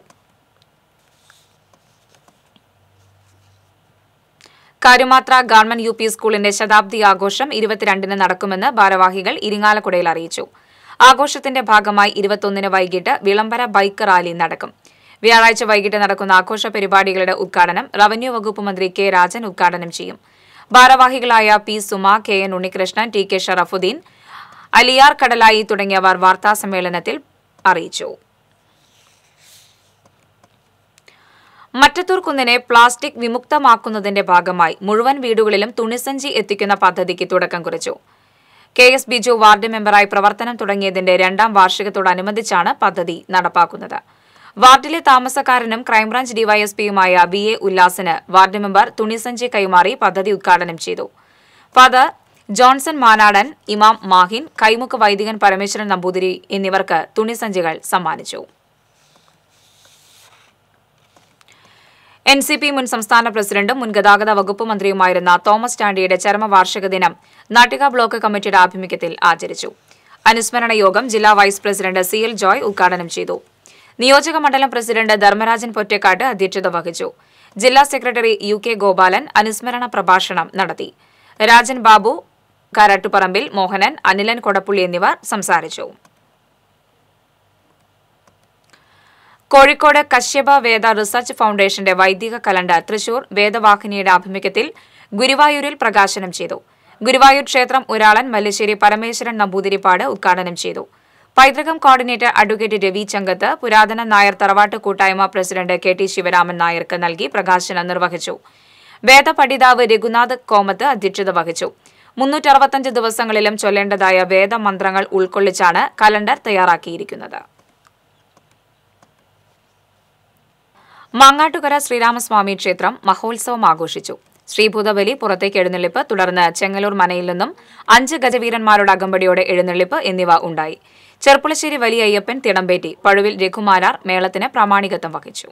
Speaker 1: കാരുമാത്ര ഗവൺമെന്റ് യു പി സ്കൂളിന്റെ ശതാബ്ദി ആഘോഷം ഇരുപത്തിരണ്ടിന് നടക്കുമെന്ന് ഭാരവാഹികൾ ഇരിങ്ങാലക്കുടയിൽ അറിയിച്ചു ആഘോഷത്തിന്റെ ഭാഗമായി ഇരുപത്തൊന്നിന് വൈകിട്ട് വിളംബര ബൈക്ക് റാലി നടക്കും വ്യാഴാഴ്ച വൈകിട്ട് നടക്കുന്ന ആഘോഷ പരിപാടികളുടെ ഉദ്ഘാടനം റവന്യൂ വകുപ്പ് മന്ത്രി കെ രാജൻ ഉദ്ഘാടനം ചെയ്യും ഭാരവാഹികളായ P Suma K N Unnikrishnan T K Sharafuddin Aliyar Kadalayi തുടങ്ങിയവർ വാർത്താസമ്മേളനത്തിൽ അറിയിച്ചു മറ്റത്തൂർ കുന്നിനെ പ്ലാസ്റ്റിക് വിമുക്തമാക്കുന്നതിന്റെ ഭാഗമായി മുഴുവൻ വീടുകളിലും തുണിസഞ്ചി എത്തിക്കുന്ന പദ്ധതിക്ക് തുടക്കം കുറിച്ചു കെ എസ് ബിജു വാർഡ് മെമ്പറായി പ്രവർത്തനം തുടങ്ങിയതിന്റെ രണ്ടാം വാർഷികത്തോടനുബന്ധിച്ചാണ് പദ്ധതി നടപ്പാക്കുന്നത് വാർഡിലെ താമസക്കാരനും ക്രൈംബ്രാഞ്ച് ഡിവൈഎസ്പിയുമായ വി എ ഉല്ലാസിന് വാർഡ് മെമ്പർ തുണിസഞ്ചി കൈമാറി പദ്ധതി ഉദ്ഘാടനം ചെയ്തു ഫാദർ ജോൺസൺ മാനാടൻ ഇമാം മാഹിൻ കൈമുക്ക് വൈദികൻ പരമേശ്വരൻ നമ്പൂതിരി എന്നിവർക്ക് തുണിസഞ്ചികൾ സമ്മാനിച്ചു എൻ സി പി മുൻ സംസ്ഥാന പ്രസിഡന്റും മുൻ ഗതാഗത വകുപ്പ് മന്ത്രിയുമായിരുന്ന തോമസ് ചാണ്ടിയുടെ ചരമവാർഷിക ദിനം നാട്ടിക ബ്ലോക്ക് കമ്മിറ്റിയുടെ ആഭിമുഖ്യത്തിൽ ആചരിച്ചു അനുസ്മരണ യോഗം ജില്ലാ vice president C L Joy ഉദ്ഘാടനം ചെയ്തു നിയോജക മണ്ഡലം പ്രസിഡന്റ് ധർമ്മരാജൻ പൊറ്റക്കാട്ട് അധ്യക്ഷത വഹിച്ചു ജില്ലാ സെക്രട്ടറി യു കെ ഗോപാലൻ അനുസ്മരണ പ്രഭാഷണം നടത്തി രാജൻ ബാബു കാരാട്ടുപറമ്പിൽ മോഹനൻ അനിലൻ കൊടപ്പുള്ളി എന്നിവർ സംസാരിച്ചു കോഴിക്കോട് കശ്യപ വേദ റിസർച്ച് ഫൗണ്ടേഷന്റെ വൈദിക കലണ്ടർ തൃശൂർ വേദവാഹിനിയുടെ ആഭിമുഖ്യത്തിൽ ഗുരുവായൂരിൽ പ്രകാശനം ചെയ്തു ഗുരുവായൂർ ക്ഷേത്രം ഉരാളൻ മല്ലിശ്ശേരി പരമേശ്വരൻ നമ്പൂതിരിപ്പാട് ഉദ്ഘാടനം ചെയ്തു പൈതൃകം കോർഡിനേറ്റർ അഡ്വക്കേറ്റ് രവി ചങ്കത്ത് പുരാതന നായർ തറവാട്ട് കൂട്ടായ്മ പ്രസിഡന്റ് കെ ടി ശിവരാമൻ നായർക്ക് നൽകി പ്രകാശനം നിർവഹിച്ചു വേദപഠിതാവ് രഘുനാഥ് കോമത്ത് അധ്യക്ഷത വഹിച്ചു മുന്നൂറ്ററുപത്തഞ്ച് ദിവസങ്ങളിലും ചൊല്ലേണ്ടതായ വേദമന്ത്രങ്ങൾ ഉൾക്കൊള്ളിച്ചാണ് കലണ്ടർ തയ്യാറാക്കിയിരിക്കുന്നത് മാങ്ങാട്ടുകര ശ്രീരാമസ്വാമി ക്ഷേത്രം മഹോത്സവം ആഘോഷിച്ചു ശ്രീഭൂതബലി പുറത്തേക്ക് എഴുന്നള്ളിപ്പ് തുടർന്ന് ചെങ്ങലൂർ മനയിൽ നിന്നും അഞ്ച് ഗജവീരന്മാരുടെ അകമ്പടിയോടെ എഴുന്നള്ളിപ്പ് എന്നിവ ഉണ്ടായി ചെർപ്പുളശ്ശേരി വലിയ അയ്യപ്പൻ തിടമ്പേറ്റി പഴുവിൽ രഘുമാരാർ മേളത്തിന് പ്രാമാണികത്വം വഹിച്ചു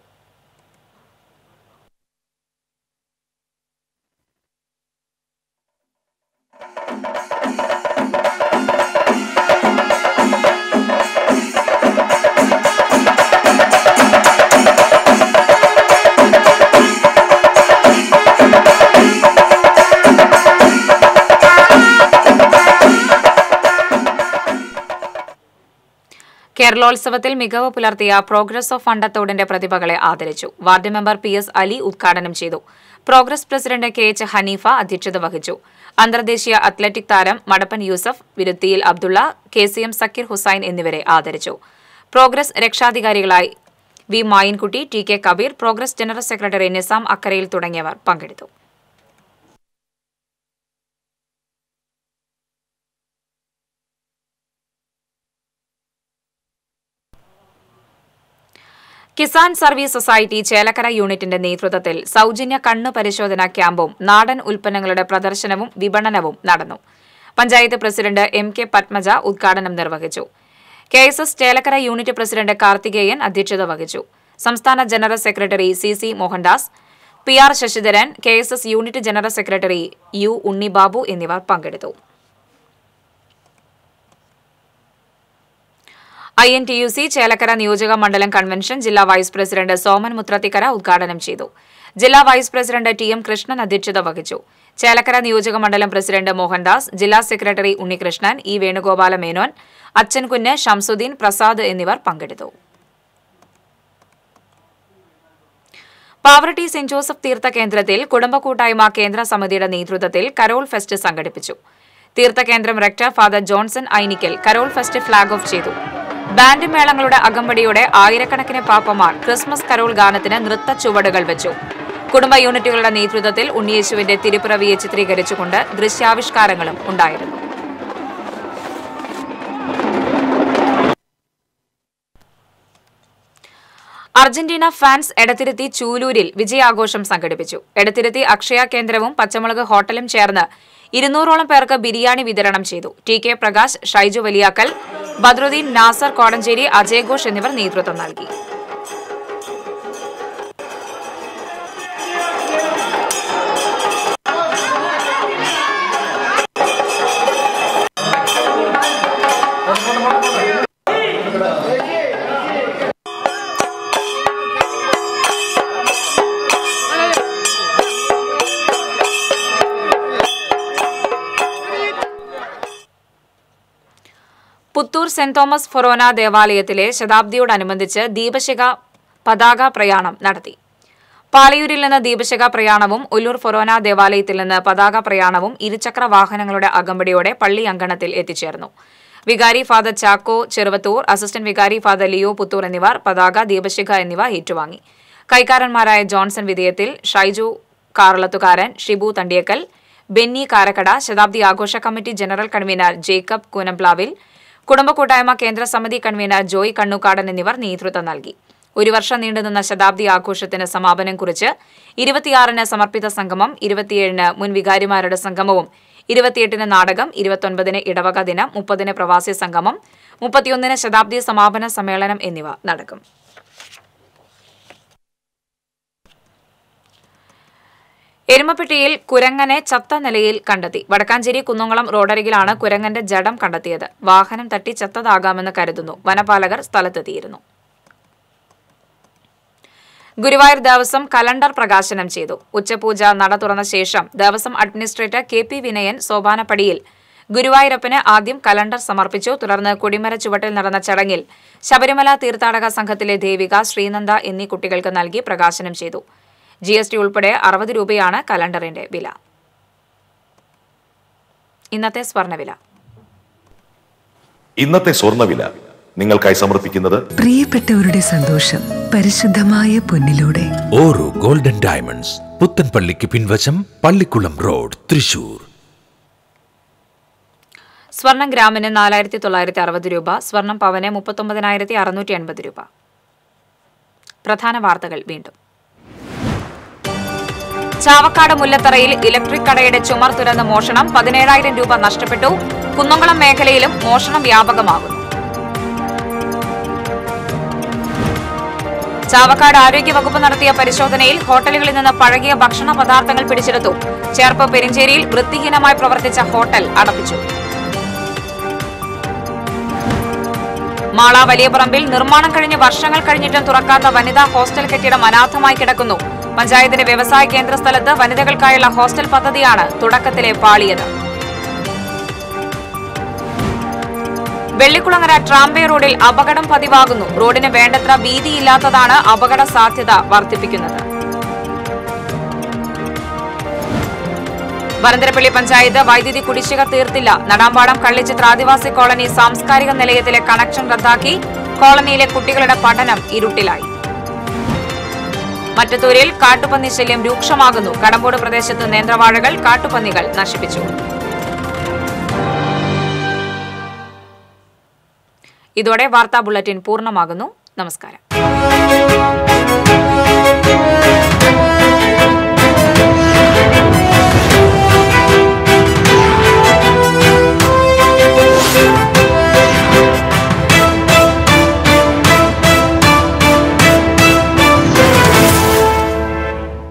Speaker 1: കേരളോത്സവത്തിൽ മികവ് പുലർത്തിയ പ്രോഗ്രസ് ഓഫ് ഫണ്ടത്തോടിന്റെ പ്രതിഭകളെ ആദരിച്ചു ward member P S Ali ഉദ്ഘാടനം ചെയ്തു Progress president K H Haneefa അധ്യക്ഷത വഹിച്ചു അന്തർദേശീയ അത്ലറ്റിക് താരം Madappan Yusuf Viruthiyil Abdulla K C M Zakir Hussain എന്നിവരെ ആദരിച്ചു പ്രോഗ്രസ് രക്ഷാധികാരികളായി V Mayinkutty T K Kabeer Progress general secretary Nizam Akkarayil തുടങ്ങിയവർ പങ്കെടുത്തു കിസാൻ സർവീസ് സൊസൈറ്റി ചേലക്കര യൂണിറ്റിന്റെ നേതൃത്വത്തിൽ സൗജന്യ കണ്ണു പരിശോധന ക്യാമ്പും നാടൻ ഉൽപ്പന്നങ്ങളുടെ പ്രദർശനവും വിപണനവും നടന്നു panchayat president M K Padmaja ഉദ്ഘാടനം നിർവഹിച്ചു K S S Chelakkara unit president Karthikeyan അധ്യക്ഷത വഹിച്ചു സംസ്ഥാന general secretary C C Mohandas P R Sasidharan K S S unit general secretary U Unnibabu എന്നിവർ പങ്കെടുത്തു I N T U C Chelakkara നിയോജക മണ്ഡലം കൺവെൻഷൻ ജില്ലാ വൈസ് പ്രസിഡന്റ് സോമൻ മുത്രത്തിക്കര ഉദ്ഘാടനം ചെയ്തു ജില്ലാ vice president T M Krishnan അധ്യക്ഷത വഹിച്ചു ചേലക്കര നിയോജക മണ്ഡലം പ്രസിഡന്റ് മോഹൻദാസ് ജില്ലാ സെക്രട്ടറി ഉണ്ണികൃഷ്ണൻ ഇ വേണുഗോപാല മേനോൻ അച്ഛൻകുഞ്ഞ് ഷംസുദ്ദീൻ പ്രസാദ് എന്നിവർ പങ്കെടുത്തു പാവറട്ടി സെന്റ് ജോസഫ് തീർത്ഥ കേന്ദ്രത്തിൽ കുടുംബ കൂട്ടായ്മ കേന്ദ്ര സമിതിയുടെ നേതൃത്വത്തിൽ കരോൾ ഫെസ്റ്റ് സംഘടിപ്പിച്ചു തീർത്ഥകേന്ദ്രം rector father Johnson Ainikkal carol fest flag off ചെയ്തു ബാൻഡ് മേളങ്ങളുടെ അകമ്പടിയോടെ ആയിരക്കണക്കിന് പാപ്പമാർ ക്രിസ്മസ് കരോൾ ഗാനത്തിന് നൃത്ത ചുവടുകൾ വെച്ചു കുടുംബ യൂണിറ്റുകളുടെ നേതൃത്വത്തിൽ ഉണ്ണിയേശുവിന്റെ തിരുപ്പിറവിയെ ചിത്രീകരിച്ചുകൊണ്ട് ദൃശ്യാവിഷ്കാരങ്ങളും ഉണ്ടായിരുന്നു അർജന്റീന ഫാൻസ് എടത്തിരുത്തി ചൂലൂരിൽ വിജയാഘോഷം സംഘടിപ്പിച്ചു എടത്തിരുത്തി അക്ഷയ കേന്ദ്രവും പച്ചമുളക് ഹോട്ടലും ചേർന്ന് ഇരുന്നൂറോളം പേർക്ക് ബിരിയാണി വിതരണം ചെയ്തു ടി കെ പ്രകാശ് ഷൈജു വലിയാക്കൽ ബദ്രുദ്ദീൻ നാസർ കോടഞ്ചേരി അജയ് ഘോഷ് എന്നിവർ നേതൃത്വം നൽകി പുത്തൂർ സെന്റ് തോമസ് ഫൊറോന ദേവാലയത്തിലെ ശതാബ്ദിയോടനുബന്ധിച്ച് ദീപശിഖ പതാക പ്രയാണം നടത്തി പാലയൂരിൽ നിന്ന് ദീപശിഖ പ്രയാണവും ഉല്ലൂർ ഫൊറോന ദേവാലയത്തിൽ നിന്ന് പതാക പ്രയാണവും ഇരുചക്ര വാഹനങ്ങളുടെ അകമ്പടിയോടെ പള്ളി അങ്കണത്തിൽ എത്തിച്ചേർന്നു വികാരി ഫാദർ ചാക്കോ ചെറുവത്തൂർ അസിസ്റ്റന്റ് വികാരി ഫാദർ ലിയോ പുത്തൂർ എന്നിവർ പതാക ദീപശിഖ എന്നിവ ഏറ്റുവാങ്ങി കൈക്കാരന്മാരായ ജോൺസൺ വിധേയത്തിൽ ഷൈജു കാറളത്തുകാരൻ ഷിബു തണ്ടിയക്കൽ ബെന്നി കാരക്കട ശതാബ്ദി ആഘോഷ committee general convener Jacob Koonamplavil കുടുംബ കൂട്ടായ്മ കേന്ദ്ര സമിതി കൺവീനർ ജോയ് കണ്ണുകാടൻ എന്നിവർ നേതൃത്വം നൽകി ഒരു വർഷം നീണ്ടുനിന്ന ശതാബ്ദി ആഘോഷത്തിന് സമാപനം കുറിച്ച് ഇരുപത്തിയാറിന് സമർപ്പിത സംഗമം ഇരുപത്തിയേഴിന് മുൻ വികാരിമാരുടെ സംഗമവും ഇരുപത്തിയെട്ടിന് നാടകം ഇരുപത്തൊൻപതിന് ഇടവക ദിനം മുപ്പതിന് പ്രവാസി സംഗമം മുപ്പത്തിയൊന്നിന് ശതാബ്ദി സമാപന സമ്മേളനം എന്നിവ നടക്കും എരുമപ്പെട്ടിയിൽ കുരങ്ങനെ ചത്ത നിലയിൽ കണ്ടെത്തി വടക്കാഞ്ചേരി കുന്നംകുളം റോഡരികിലാണ് കുരങ്ങന്റെ ജഡം കണ്ടെത്തിയത് വാഹനം തട്ടി ചത്തതാകാമെന്ന് കരുതുന്നു വനപാലകർ സ്ഥലത്തെത്തിയിരുന്നു ഗുരുവായൂർ ദേവസ്വം കലണ്ടർ പ്രകാശനം ചെയ്തു ഉച്ചപൂജ നട തുറന്ന ശേഷം Devaswom administrator K P Vinayan സോപാനപ്പടിയിൽ ഗുരുവായൂരപ്പന് ആദ്യം കലണ്ടർ സമർപ്പിച്ചു തുടർന്ന് കൊടിമര ചുവട്ടിൽ നടന്ന ചടങ്ങിൽ ശബരിമല തീർത്ഥാടക സംഘത്തിലെ ദേവിക ശ്രീനന്ദ എന്നീ കുട്ടികൾക്ക് നൽകി പ്രകാശനം ചെയ്തു ജി എസ് ടി ഉൾപ്പെടെ അറുപത് രൂപയാണ് കലണ്ടറിന്റെ വില ഇന്നത്തെ സ്വർണ്ണവില
Speaker 9: ഇന്നത്തെ സ്വർണ്ണവില നിങ്ങൾക്കായി സമർപ്പിക്കുന്നത്
Speaker 10: പ്രിയപ്പെട്ടവരുടെ സന്തോഷം പരിശുദ്ധമായ പൊന്നിലൂടെ
Speaker 11: ഓരോ ഗോൾഡൻ ഡയമണ്ട്സ് പുത്തൻപള്ളിക്ക് പിൻവശം പള്ളിക്കുളം റോഡ് തൃശൂർ
Speaker 1: സ്വർണം ഗ്രാമിന് നാലായിരത്തി തൊള്ളായിരത്തി അറുപത് രൂപ സ്വർണം പവന് മുപ്പത്തൊമ്പതിനായിരത്തി അറുന്നൂറ്റി എൺപത് രൂപ പ്രധാന വാർത്തകൾ വീണ്ടും ചാവക്കാട് മുല്ലത്തറയിൽ ഇലക്ട്രിക് കടയുടെ ചുമർ തുരന്ന് മോഷണം പതിനേഴായിരം രൂപ നഷ്ടപ്പെട്ടു കുന്നംകുളം മേഖലയിലും മോഷണം വ്യാപകമാകുന്നു ചാവക്കാട് ആരോഗ്യവകുപ്പ് നടത്തിയ പരിശോധനയിൽ ഹോട്ടലുകളിൽ നിന്ന് പഴകിയ ഭക്ഷണ പദാർത്ഥങ്ങൾ പിടിച്ചെടുത്തു ചേർപ്പ് പെരിഞ്ചേരിയിൽ വൃത്തിഹീനമായി പ്രവർത്തിച്ച ഹോട്ടൽ അടപ്പിച്ചു മാള വലിയപറമ്പിൽ നിർമ്മാണം കഴിഞ്ഞ് വർഷങ്ങൾ കഴിഞ്ഞിട്ടും തുറക്കാത്ത വനിതാ ഹോസ്റ്റൽ കെട്ടിടം അനാഥമായി കിടക്കുന്നു പഞ്ചായത്തിന്റെ വ്യവസായ കേന്ദ്ര സ്ഥലത്ത് വനിതകൾക്കായുള്ള ഹോസ്റ്റൽ പദ്ധതിയാണ് തുടക്കത്തിലെ പാളിയത് വെള്ളിക്കുളങ്ങര ട്രാംബേ റോഡിൽ അപകടം പതിവാകുന്നു റോഡിന് വേണ്ടത്ര വീതിയില്ലാത്തതാണ് അപകട സാധ്യത വർദ്ധിപ്പിക്കുന്നത് വരന്തരപ്പള്ളി പഞ്ചായത്ത് വൈദ്യുതി കുടിശ്ശിക തീർത്തില്ല നടാമ്പാടം കള്ളിച്ചിത്ര ആദിവാസി കോളനി സാംസ്കാരിക നിലയത്തിലെ കണക്ഷൻ റദ്ദാക്കി കോളനിയിലെ കുട്ടികളുടെ പഠനം ഇരുട്ടിലായി മറ്റത്തൂരിൽ കാട്ടുപന്നി ശല്യം രൂക്ഷമാകുന്നു കടമ്പോട് പ്രദേശത്ത് നേന്ത്രവാഴകൾ കാട്ടുപന്നികൾ നശിപ്പിച്ചു ഇതോടെ വാർത്താ ബുള്ളറ്റിൻ പൂർണ്ണമാകുന്നു നമസ്കാരം